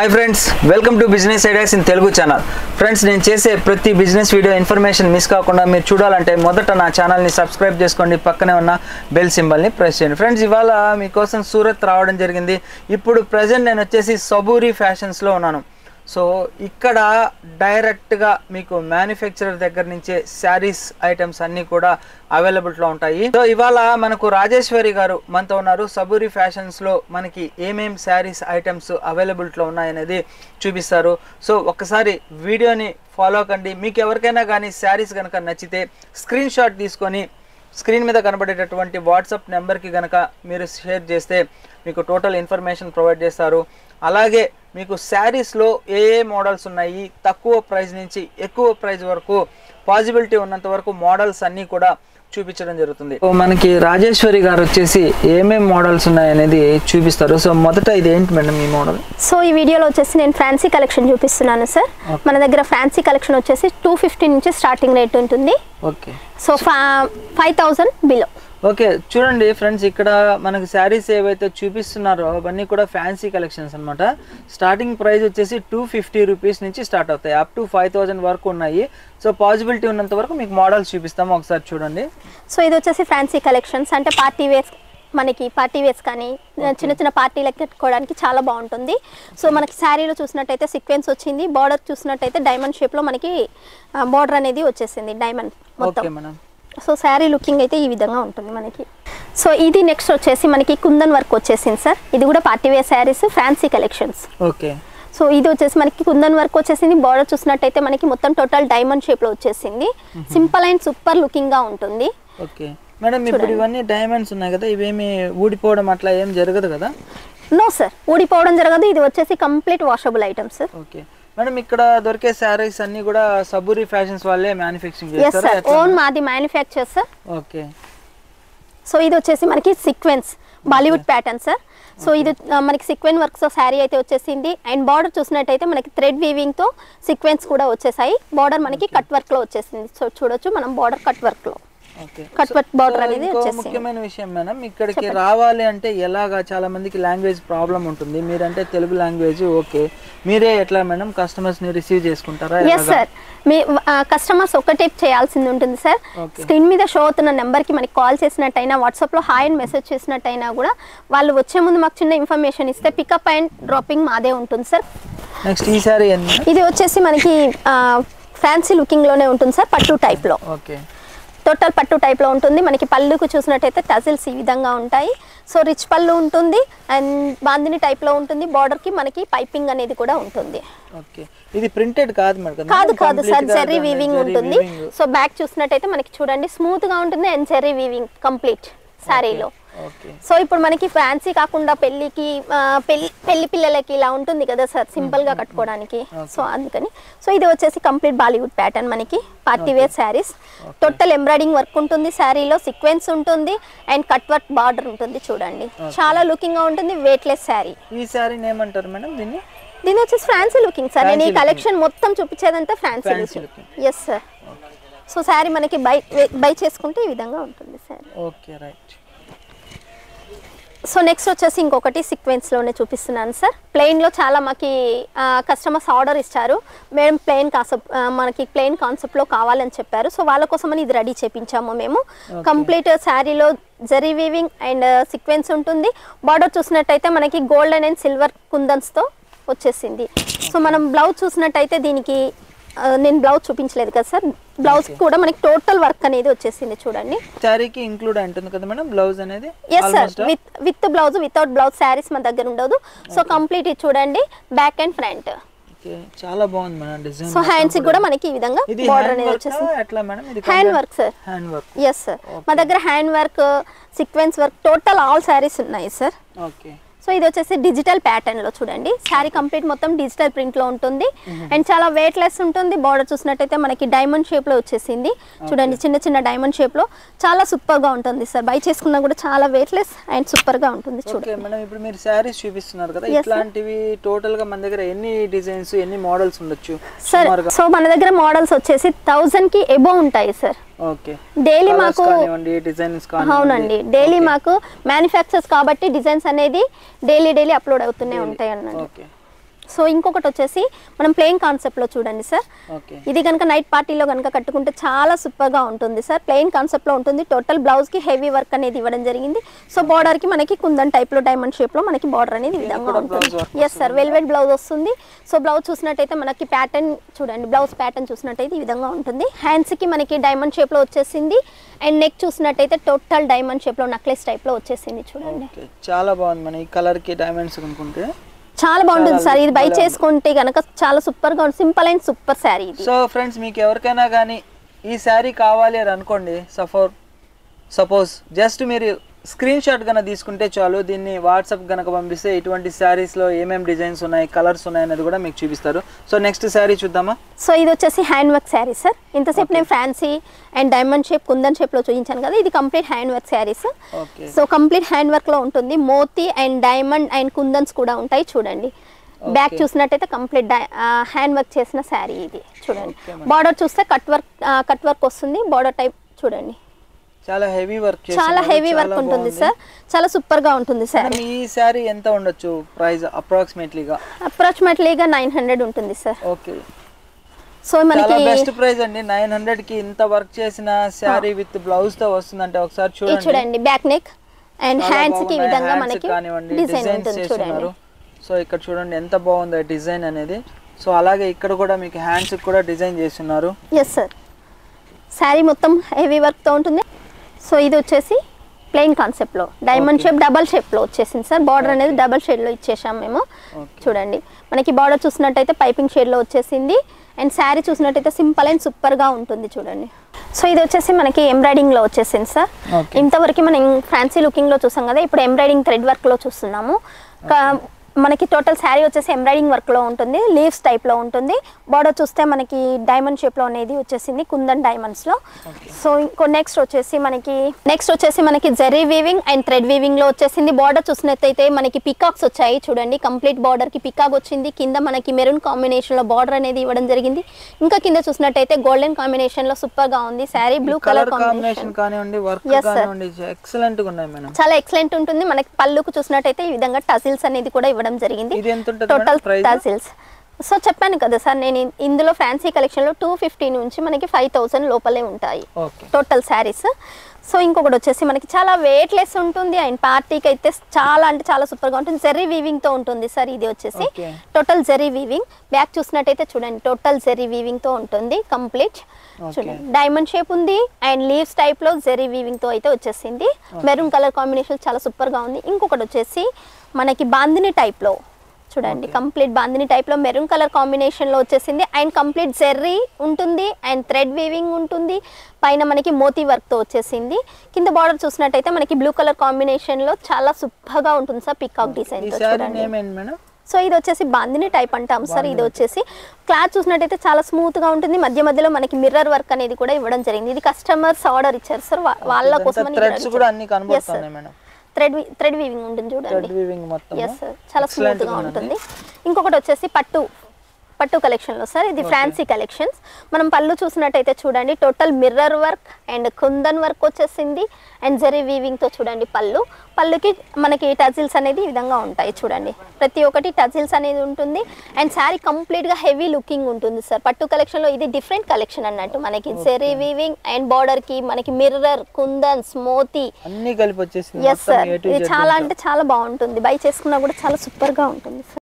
Hi friends welcome to business ideas in Telugu channel friends నేను చేసే ప్రతి బిజినెస్ వీడియో ఇన్ఫర్మేషన్ మిస్ కాకుండా మీరు చూడాలంటే మొదట నా ఛానల్ని సబ్స్క్రైబ్ చేసుకోండి పక్కనే ఉన్న బెల్ సింబల్ని ప్రెస్ చేయండి ఫ్రెండ్స్ ఇవాళ మీకోసం సూరత్ రావడం జరిగింది ఇప్పుడు ప్రజెంట్ నేను వచ్చేసి సబూరి ఫ్యాషన్స్లో ఉన్నాను సో ఇక్కడ డైరెక్ట్గా మీకు మ్యానుఫ్యాక్చరర్ దగ్గర నుంచే శారీస్ ఐటమ్స్ అన్నీ కూడా అవైలబిలిటీలో ఉంటాయి సో ఇవాళ మనకు రాజేశ్వరి గారు మనతో ఉన్నారు సబూరి ఫ్యాషన్స్లో మనకి ఏమేం శారీస్ ఐటమ్స్ అవైలబిలిటీలో ఉన్నాయనేది చూపిస్తారు సో ఒక్కసారి వీడియోని ఫాలో కండి మీకు ఎవరికైనా కానీ శారీస్ కనుక నచ్చితే స్క్రీన్ షాట్ తీసుకొని స్క్రీన్ మీద కనబడేటటువంటి వాట్సాప్ నెంబర్కి కనుక మీరు షేర్ చేస్తే మీకు టోటల్ ఇన్ఫర్మేషన్ ప్రొవైడ్ చేస్తారు అలాగే మీకు శారీస్లో ఏ ఏ మోడల్స్ ఉన్నాయి తక్కువ ప్రైస్ నుంచి ఎక్కువ ప్రైస్ వరకు పాసిబిలిటీ ఉన్నంత వరకు మోడల్స్ అన్నీ కూడా చూపించడం జరుగుతుంది సో మనకి రాజేశ్వరి గారు వచ్చేసి ఏమేం మోడల్స్ ఉన్నాయనేది చూపిస్తారు సో మొదట ఇది ఏంటి మేడం ఈ మోడల్ సో ఈ వీడియోలో వచ్చేసి నేను ఫ్యాన్సీ కలెక్షన్ చూపిస్తున్నాను సార్ Okay. మన దగ్గర ఫ్యాన్సీ కలెక్షన్ వచ్చేసి టూ ఫిఫ్టీ నుంచి స్టార్టింగ్ రేట్ ఉంటుంది okay so five thousand below okay చూడండి ఫ్రెండ్స్ ఇక్కడ మనకి శారీస్ ఏవైతే చూపిస్తున్నారో అవన్నీ కూడా ఫ్యాన్సీ కలెక్షన్స్ అన్నమాట స్టార్టింగ్ ప్రైస్ వచ్చేసి టూ ఫిఫ్టీ రూపీస్ నుంచి స్టార్ట్ అవుతాయి అప్ టు ఫైవ్ థౌజండ్ వరకు ఉన్నాయి సో పాసిబిలిటీ ఉన్నంత వరకు మీకు మోడల్స్ చూపిస్తాము ఒకసారి చూడండి సో ఇది వచ్చేసి ఫ్యాన్సీ కలెక్షన్స్ అంటే పార్టీ వేర్స్ మనకి పార్టీ వేర్స్ కానీ చిన్న చిన్న పార్టీలకు కట్టుకోవడానికి చాలా బాగుంటుంది సో మనకి శారీలో చూసినట్టయితే సీక్వెన్స్ వచ్చింది బార్డర్ చూసినట్టయితే డైమండ్ షేప్లో మనకి బార్డర్ అనేది వచ్చేసింది డైమండ్ మొత్తం okay madam so sari looking అయితే ఈ విధంగా ఉంటుంది మనకి సో ఇది నెక్స్ట్ వచ్చేసి మనకి కుందన్ వర్క్ వచ్చేసింది సార్ ఇది కూడా party wear saris fancy collections okay so ఇది వచ్చేసి మనకి కుందన్ వర్క్ వచ్చేసింది బార్డర్ చూసినట్టయితే మనకి మొత్తం టోటల్ డైమండ్ షేప్లో వచ్చేసింది సింపుల్ అండ్ సూపర్ లుకింగ్గా ఉంటుంది ఓకే మేడం ఇప్పుడు ఇవన్నీ డైమండ్స్ ఉన్నాయి కదా ఇవేమి ఊడిపోవడం అట్లా ఏం జరగదు కదా నో సార్ ఊడిపోవడం జరగదు ఇది వచ్చేసి complete washable item sir okay madam ఇక్కడ దొరికే శారీస్ అన్ని కూడా సబూరి ఫ్యాషన్స్ వాళ్ళే మ్యానుఫ్యాక్చరింగ్ ఎస్ చేస్తారా సార్ ఎట్లా? ఓన్ మాది మ్యానుఫ్యాక్చర్ సార్ ఓకే సో ఇది వచ్చేసి మనకి sequence Bollywood pattern sir so ఇది ఆ, మనకి సీక్వెన్ వర్క్స్ శారీ అయితే వచ్చేసింది అండ్ బార్డర్ చూసినట్టయితే మనకి థ్రెడ్ వీవింగ్ తో సీక్వెన్స్ కూడా వచ్చేసాయి బార్డర్ మనకి కట్ వర్క్ లో వచ్చేసింది సో చూడొచ్చు మనం బార్డర్ కట్ వర్క్ లో okay cut work border so అనేది ఇంకో వచ్చేసింది ముఖ్యమైన విషయం మేడం ఇక్కడికి రావాలి అంటే ఎలాగా చాలా మందికి లాంగ్వేజ్ ప్రాబ్లం ఉంటుంది మీరంటే తెలుగు లాంగ్వేజ్ ఓకే మీరే ఎట్లా మేడం కస్టమర్స్ ని రిసీవ్ చేసుకుంటారా ఎస్ ఎలాగా? సార్ మీ కస్టమర్స్ ఒకటే చేయాల్సింది ఉంటుంది సార్ Okay. స్క్రీన్ మీద షో అవుతున్న నెంబర్కి మనకి కాల్ చేసినట్టయినా వాట్సాప్లో హాయ్ అని మెసేజ్ చేసినట్టయినా కూడా వాళ్ళు వచ్చే ముందు మాకు చిన్న ఇన్ఫర్మేషన్ ఇస్తే పికప్ అండ్ డ్రాపింగ్ మాదే ఉంటుంది సార్ నెక్స్ట్ ఈ సారీ ఏంది ఇది వచ్చేసి మనకి ఫ్యాన్సీ లుకింగ్లోనే ఉంటుంది సార్ పట్టు టైప్లో ఓకే టోటల్ పట్టు టైప్లో ఉంటుంది మనకి పళ్ళుకు చూసినట్టయితే టజిల్స్ ఈ విధంగా ఉంటాయి సో రిచ్ పళ్ళు ఉంటుంది అండ్ బాందిని టైప్లో ఉంటుంది బార్డర్కి మనకి పైపింగ్ అనేది కూడా ఉంటుంది ఓకే ఇది ప్రింటెడ్ కాదు మేడం కాదు కాదు సార్ Complete గా జెర్రీ దాన్ని వీవింగ్ జెర్రీ ఉంటుంది weaving. సో బ్యాక్ చూసినట్టయితే మనకి చూడండి స్మూత్ గా ఉంటుంది అండ్ జెర్రీ వీవింగ్ కంప్లీట్ శారీలో ఓకే సో ఇప్పుడు మనకి ఫ్యాన్సీ కాకుండా పెళ్ళికి ఆ, పెళ్లి పెళ్లి పిల్లలకి ఇలా ఉంటుంది కదా సార్ సింపుల్ గా కట్టుకోవడానికి సో అందుకని సో ఇది వచ్చేసి కంప్లీట్ బాలీవుడ్ ప్యాటర్న్ మనకి party wear saris total embroidering work ఉంటుంది శారీలో సీక్వెన్స్ ఉంటుంది అండ్ కట్ వర్క్ బార్డర్ ఉంటుంది చూడండి చాలా లుకింగ్ గా ఉంటుంది వెయిట్లెస్ శారీ ఈ సారీని ఏమంటారు మేడం దీన్ని దీని వచ్చేసి ఫ్యాన్సీ లుకింగ్ సార్ నేను ఈ Fancy కలెక్షన్ మొత్తం చూపించేదంతా fancy Fancy looking yes sir so sari మనకి బై బై చేసుకుంటే ఈ విధంగా ఉంటుంది sir okay right so next వచ్చేసి ఇంకొకటి సీక్వెన్స్లోనే చూపిస్తున్నాను సార్ ప్లెయిన్లో చాలా మాకి కస్టమర్స్ ఆర్డర్ ఇచ్చారు మేడం ప్లెయిన్ కాన్సెప్ట్ మనకి ప్లెయిన్ కాన్సెప్ట్లో కావాలని చెప్పారు సో వాళ్ళ కోసమని ఇది రెడీ చేపించాము మేము కంప్లీట్ శారీలో జరీ వీవింగ్ అండ్ సీక్వెన్స్ ఉంటుంది బార్డర్ చూసినట్టయితే మనకి గోల్డెన్ అండ్ సిల్వర్ కుందన్స్తో వచ్చేసింది సో మనం బ్లౌజ్ చూసినట్టయితే దీనికి ఆ, నేను బ్లౌజ్ చూపించలేదు కదా సార్ బ్లౌజ్ కూడా మనకి టోటల్ వర్క్ అనేది వచ్చేసింది చూడండి శారీకి ఇంక్లూడ్ ఉంటుంది కదా మేడం బ్లౌజ్ అనేది ఎస్ సార్ Almost ఆ? With with blouse without blouse saris మన దగ్గర ఉండదు సో కంప్లీట్ ఇది చూడండి బ్యాక్ అండ్ ఫ్రంట్ ఓకే చాలా బాగుంది మేడం డిజైన్ సో హ్యాండ్స్ కూడా మనకి ఈ విధంగా ఇది బార్డర్ హ్యాండ్ అనేది వర్క్ వచ్చేసింది ఎట్లా మేడం ఇది hand work sir hand work yes sir మా దగ్గర hand work sequence work total all saris ఉన్నాయి సార్ ఓకే సో ఇది వచ్చేసి డిజిటల్ ప్యాటర్న్ లో చూడండి శారీ కంప్లీట్ మొత్తం డిజిటల్ ప్రింట్ లో ఉంటుంది అండ్ చాలా వెయిట్ లెస్ ఉంటుంది బార్డర్ చూసినట్టయితే మనకి డైమండ్ షేప్ లో వచ్చేసింది చూడండి చిన్న చిన్న డైమండ్ షేప్ లో చాలా సూపర్ గా ఉంటుంది సార్ బై చేసుకున్నా కూడా చాలా వెయిట్ లెస్ అండ్ సూపర్ గా ఉంటుంది చూడండి ఓకే మేడం ఇప్పుడు మీరు శారీస్ చూపిస్తున్నారు కదా Yes, sir. ఇట్లాంటివి టోటల్ గా మన దగ్గర ఎన్ని డిజైన్స్ ఎన్ని మోడల్స్ ఉండొచ్చు సార్ సుమారుగా సో మన దగ్గర మోడల్స్ వచ్చేసి థౌజండ్ కి ఎబో ఉంటాయి సార్ ఓకే డైలీ Colours మాకు కానివ్వండి డిజైన్స్ కానివ్వండి అవునండి డైలీ మాకు మ్యానుఫ్యాక్చర్స్ కాబట్టి డిజైన్స్ అనేది డైలీ డైలీ అప్లోడ్ అవుతూనే ఉంటాయి అన్నమాట ఓకే సో ఇంకొకటి వచ్చేసి మనం ప్లెయిన్ కాన్సెప్ట్లో చూడండి సార్ ఓకే ఇది కనుక నైట్ పార్టీలో కనుక కట్టుకుంటే చాలా సూపర్గా ఉంటుంది సార్ ప్లెయిన్ కాన్సెప్ట్లో ఉంటుంది టోటల్ బ్లౌజ్కి హెవీ వర్క్ అనేది ఇవ్వడం జరిగింది సో బార్డర్కి మనకి కుందన్ టైప్లో డైమండ్ షేప్లో మనకి బార్డర్ అనేది ఈ విధంగా కూడా ఉంటుంది blouse work yes sir velvet blouse వస్తుంది సో బ్లౌజ్ చూసినట్టయితే మనకి ప్యాటర్న్ చూడండి బ్లౌజ్ ప్యాటర్న్ చూసినట్టయితే ఈ విధంగా ఉంటుంది హ్యాండ్స్కి మనకి డైమండ్ షేప్లో వచ్చేసింది అండ్ నెక్ చూసినట్టయితే టోటల్ డైమండ్ షేప్లో నక్లెస్ టైప్లో వచ్చేసింది చూడండి ఓకే చాలా బాగుంది మన ఈ కలర్కి డైమండ్స్ కొనుక్కుంటే చాలా బాగుంటుంది చాలా సార్ ఇది బై చాలా చేసుకుంటే కనుక చాలా సూపర్గా ఉంటుంది సింపుల్ అండ్ సూపర్ శారీ ఇది సో ఫ్రెండ్స్ మీకు ఎవరికైనా కానీ ఈ శారీ కావాలి అని అనుకోండి సఫోర్ సపోజ్ జస్ట్ మీరు స్క్రీన్ షాట్ కనుక తీసుకుంటే చాలు దీన్ని వాట్సాప్ కనుక పంపిస్తే ఇటువంటి శారీస్లో ఏమేమి డిజైన్స్ ఉన్నాయి కలర్స్ ఉన్నాయి అనేది కూడా మీకు చూపిస్తారు సో నెక్స్ట్ శారీ చూద్దామా సో ఇది వచ్చేసి హ్యాండ్ వర్క్ శారీ సార్ ఇంతసేపు నేను fancy and diamond shape kundan షేప్లో చూపించాను కదా ఇది complete hand work saris okay so complete hand వర్క్లో ఉంటుంది మోతీ అండ్ డైమండ్ అండ్ కుందన్స్ కూడా ఉంటాయి చూడండి బ్యాక్ Okay. చూసినట్టయితే కంప్లీట్ హ్యాండ్ వర్క్ చేసిన శారీ ఇది చూడండి Okay, madam. బార్డర్ చూస్తే కట్ వర్క్ కట్ వర్క్ వస్తుంది బార్డర్ టైప్ చూడండి చాలా హెవీ వర్క్ చాలా హెవీ వర్క్ ఉంటుంది సార్ చాలా సూపర్గా ఉంటుంది శారీ ఈ శారీ ఎంత ఉండొచ్చు ప్రైస్ అప్రాక్సిమేట్లీగా అప్రాక్సిమేట్లీగా నైన్ హండ్రెడ్ ఉంటుంది సార్ ఓకే సో చాలా మనకి బెస్ట్ ప్రైస్ అండి నైన్ హండ్రెడ్ కి ఇంత వర్క్ చేసిన శారీ విత్ బ్లౌజ్ తో వస్తుందంటే ఒకసారి ఇది చూడండి చూడండి బ్యాక్ నెక్ అండ్ చాలా హ్యాండ్స్ కి ఈ బాగున్నాయి. విధంగా Hands మనకి కానివ్వండి డిజైన్ డిజైన్స్ ఉంటుంది చూడండి చేస్తున్నారు సో ఇక్కడ చూడండి ఎంత బాగుందో డిజైన్ అనేది సో అలాగే ఇక్కడ కూడా మీకు హ్యాండ్స్ కూడా డిజైన్ చేస్తున్నారు ఎస్ సార్ శారీ మొత్తం హెవీ వర్క్తో ఉంటుంది సో ఇది వచ్చేసి ప్లెయిన్ కాన్సెప్ట్లో డైమండ్ Okay. షేప్ డబల్ షేప్లో వచ్చేసింది సార్ బార్డర్ అనేది డబల్ షేడ్లో ఇచ్చేసాం మేము ఓకే చూడండి మనకి బార్డర్ చూసినట్టయితే పైపింగ్ షేడ్లో వచ్చేసింది అండ్ శారీ చూసినట్టయితే సింపుల్ అండ్ సూపర్గా ఉంటుంది చూడండి సో ఇది వచ్చేసి మనకి ఎంబ్రాయిడింగ్లో వచ్చేసింది సార్ Okay. ఇంతవరకు మనం ఫ్యాన్సీ లుకింగ్లో చూసాం కదా ఇప్పుడు ఎంబ్రాయిడింగ్ థ్రెడ్ వర్క్లో చూస్తున్నాము క- మనకి టోటల్ శారీ వచ్చేసి ఎంబ్రాయిడింగ్ వర్క్లో ఉంటుంది లీవ్స్ టైప్లో ఉంటుంది బార్డర్ చూస్తే మనకి డైమండ్ షేప్లో అనేది వచ్చేసింది కుందన్ డైమండ్స్లో సో ఇంకో నెక్స్ట్ వచ్చేసి మనకి నెక్స్ట్ వచ్చేసి మనకి జెరీ వీవింగ్ అండ్ థ్రెడ్ వీవింగ్లో వచ్చేసింది బార్డర్ చూసినట్టయితే మనకి పికాక్స్ వచ్చాయి చూడండి కంప్లీట్ బార్డర్కి పికాక్ వచ్చింది కింద మనకి మెరూన్ కాంబినేషన్లో బార్డర్ అనేది ఇవ్వడం జరిగింది ఇంకా కింద చూసినట్టయితే గోల్డెన్ కాంబినేషన్లో సూపర్గా ఉంది sari blue colour colour combination combination కానివ్వండి వర్క్ Yes, sir. కానివ్వండి ఎక్సలెంట్ గా ఉన్నాయి మేడం చాలా ఎక్సలెంట్ ఉంటుంది మనకి పళ్ళుకు చూసినట్టయితే ఈ విధంగా టజిల్స్ అనేది కూడా ఇవ్వడం జరిగింది ఇది ఎంత ఉంటుంది total madam price tassels so చెప్పాను కదా సార్ నేను ఇన్- ఇందులో ఫ్యాన్సీ కలెక్షన్లో టూ ఫిఫ్టీ నుంచి మనకి ఫైవ్ థౌసండ్ లోపలే ఉంటాయి ఓకే టోటల్ శారీస్ సో ఇంకొకటి వచ్చేసి మనకి చాలా వెయిట్ లెస్ ఉంటుంది అండ్ పార్టీకి అయితే చాలా అంటే చాలా సూపర్గా ఉంటుంది జెర్రీ వీవింగ్తో ఉంటుంది సార్ ఇది వచ్చేసి Okay. Total zari weaving back చూసినట్టయితే చూడండి టోటల్ జెర్రీ వీవింగ్తో ఉంటుంది కంప్లీట్ Okay. చూడండి డైమండ్ షేప్ ఉంది అండ్ లీవ్స్ టైప్లో జెర్రీ వీవింగ్తో అయితే వచ్చేసింది మెరూన్ కలర్ కాంబినేషన్ చాలా సూపర్గా ఉంది ఇంకొకటి వచ్చేసి మనకి బాందిని టైప్లో చూడండి Okay. కంప్లీట్ బాందిని టైప్లో మెరూన్ కలర్ కాంబినేషన్లో వచ్చేసింది అండ్ కంప్లీట్ జెర్రీ ఉంటుంది అండ్ థ్రెడ్ వీవింగ్ ఉంటుంది పైన మనకి మోతీ వర్క్తో వచ్చేసింది కింద బార్డర్ చూసినట్టయితే మనకి బ్లూ కలర్ కాంబినేషన్లో చాలా సూపర్గా ఉంటుంది సార్ పికాక్ ఈ డిజైన్తో శారీ చూడండి నేమ్ ఏంటి మేడం సో ఇది వచ్చేసి బాందిని టైప్ అంటాం సార్ ఇది బాందిని. వచ్చేసి క్లాత్ చూసినట్టయితే చాలా స్మూత్ గా ఉంటుంది మధ్య మధ్యలో మనకి మిర్రర్ వర్క్ అనేది కూడా ఇవ్వడం జరిగింది ఇది కస్టమర్స్ ఆర్డర్ ఇచ్చారు సార్ వా- వాళ్ళ కోసం థ్రెడ్స్ కూడా అన్ని కనబడుతున్నాయి మేడం థ్రెడ్ థ్రెడ్ వీవింగ్ ఉంటుంది థ్రెడ్ చూడండి వీవింగ్ మొత్తం ఎస్ సార్ చాలా స్మూత్ గా ఉంటుంది ఇంకొకటి వచ్చేసి పట్టు పట్టు కలెక్షన్లో సార్ ఇది ఫ్యాన్సీ కలెక్షన్స్ మనం పళ్ళు చూసినట్టయితే చూడండి total mirror work and kundan work వచ్చేసింది అండ్ జరీ వీవింగ్తో చూడండి పళ్ళు పళ్ళుకి మనకి టజిల్స్ అనేది ఈ విధంగా ఉంటాయి చూడండి ప్రతి ఒక్కటి టజిల్స్ అనేది ఉంటుంది అండ్ శారీ కంప్లీట్గా హెవీ లుకింగ్ ఉంటుంది సార్ పట్టు కలెక్షన్లో ఇది డిఫరెంట్ కలెక్షన్ అన్నట్టు మనకి జరీ వీవింగ్ అండ్ బార్డర్కి మనకి మిర్రర్ కుందన్స్ మోతీ అన్ని కలిపి వచ్చేసింది ఎస్ సార్ ఇది చాలా అంటే చాలా బాగుంటుంది బై చేసుకున్నా కూడా చాలా సూపర్గా ఉంటుంది సార్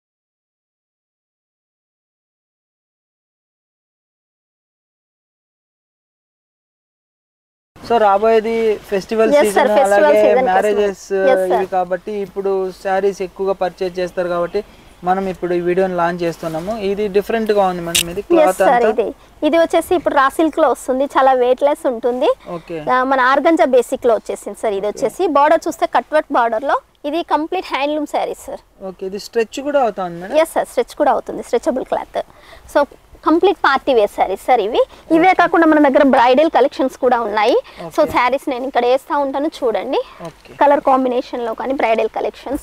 సో రాబోయేది festival Yes, sir, season festival అలాగే season కోసం. Marriages Yes, sir. ఇవి కాబట్టి ఇప్పుడు శారీస్ ఎక్కువగా పర్చేజ్ చేస్తారు కాబట్టి మనం ఇప్పుడు ఈ వీడియోని లాంచ్ చేస్తున్నాము ఇది డిఫరెంట్ గా ఉంది మేడం ఇది ఎస్ క్లాత్ సార్ అంతా ఇది ఇది వచ్చేసి ఇప్పుడు రా సిల్క్ లో వస్తుంది చాలా వెయిట్ లెస్ ఉంటుంది ఓకే ఆ, మన ఆర్గంజా బేసిక్ లో వచ్చేసింది సార్ ఇది వచ్చేసి బార్డర్ చూస్తే కట్ వర్క్ బార్డర్ లో ఇది complete handloom saris sir okay ఇది స్ట్రెచ్ కూడా అవుతుంది మేడం ఎస్ సార్ స్ట్రెచ్ కూడా అవుతుంది stretchable cloth so complete party wear saris sir ఇవి ఇవే కాకుండా మన దగ్గర బ్రైడల్ కలెక్షన్స్ కూడా ఉన్నాయి సో Okay. శారీస్ నేను ఇక్కడ వేస్తా ఉంటాను చూడండి ఓకే కలర్ కాంబినేషన్ లో కానీ బ్రైడల్ కలెక్షన్స్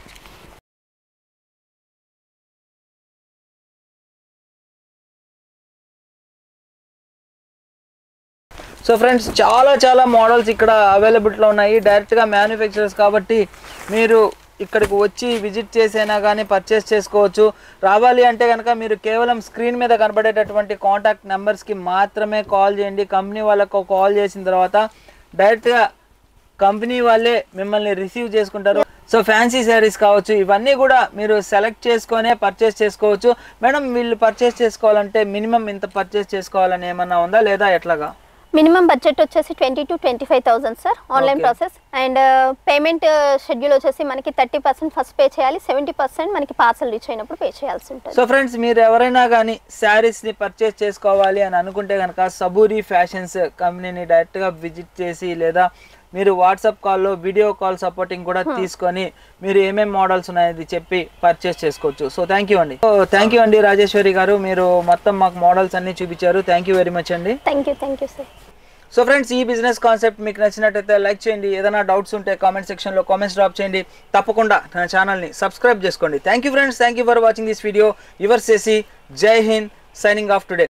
సో ఫ్రెండ్స్ చాలా చాలా మోడల్స్ ఇక్కడ అవైలబిలిటీలో ఉన్నాయి డైరెక్ట్గా మ్యానుఫ్యాక్చరర్స్ కాబట్టి మీరు ఇక్కడికి వచ్చి విజిట్ చేసైనా కానీ పర్చేస్ చేసుకోవచ్చు రావాలి అంటే కనుక మీరు కేవలం స్క్రీన్ మీద కనబడేటటువంటి కాంటాక్ట్ నెంబర్స్కి మాత్రమే కాల్ చేయండి కంపెనీ వాళ్ళకు కాల్ చేసిన తర్వాత డైరెక్ట్గా కంపెనీ వాళ్ళే మిమ్మల్ని రిసీవ్ చేసుకుంటారు సో ఫ్యాన్సీ శారీస్ కావచ్చు ఇవన్నీ కూడా మీరు సెలెక్ట్ చేసుకొనే పర్చేస్ చేసుకోవచ్చు మేడం వీళ్ళు పర్చేస్ చేసుకోవాలంటే మినిమం ఇంత పర్చేస్ చేసుకోవాలని ఏమన్నా ఉందా లేదా ఎట్లాగా మినిమం బడ్జెట్ వచ్చేసి twenty to twenty five thousand sir online Okay. Process and payment schedule వచ్చేసి మనకి థర్టీ పర్సెంట్ ఫస్ట్ పే చేయాలి సెవెంటీ పర్సెంట్ మనకి పార్సల్ రీచ్ అయినప్పుడు పే చేయాల్సి ఉంటుంది సో ఫ్రెండ్స్ మీరు ఎవరైనా కానీ శారీస్ని పర్చేస్ చేసుకోవాలి అని అనుకుంటే కనుక సబూరి ఫ్యాషన్స్ కంపెనీని డైరెక్ట్గా విజిట్ చేసి లేదా మీరు వాట్సాప్ కాల్లో వీడియో కాల్ సపోర్టింగ్ కూడా తీసుకొని మీరు ఏమేం మోడల్స్ ఉన్నాయని చెప్పి పర్చేస్ చేసుకోవచ్చు సో థ్యాంక్ యూ అండి సో థ్యాంక్ యూ అండి రాజేశ్వరి గారు మీరు మొత్తం మాకు మోడల్స్ అన్ని చూపించారు థ్యాంక్ యూ వెరీ మచ్ అండి thank you thank you sir so friends ఈ బిజినెస్ కాన్సెప్ట్ మీకు నచ్చినట్టయితే లైక్ చేయండి ఏదైనా డౌట్స్ ఉంటే కామెంట్ సెక్షన్లో కామెంట్స్ డ్రాప్ చేయండి తప్పకుండా నా ఛానల్ని సబ్స్క్రైబ్ చేసుకోండి thank you friends thank you for watching this video your సేసి జై హింద్ సైనింగ్ ఆఫ్ టుడే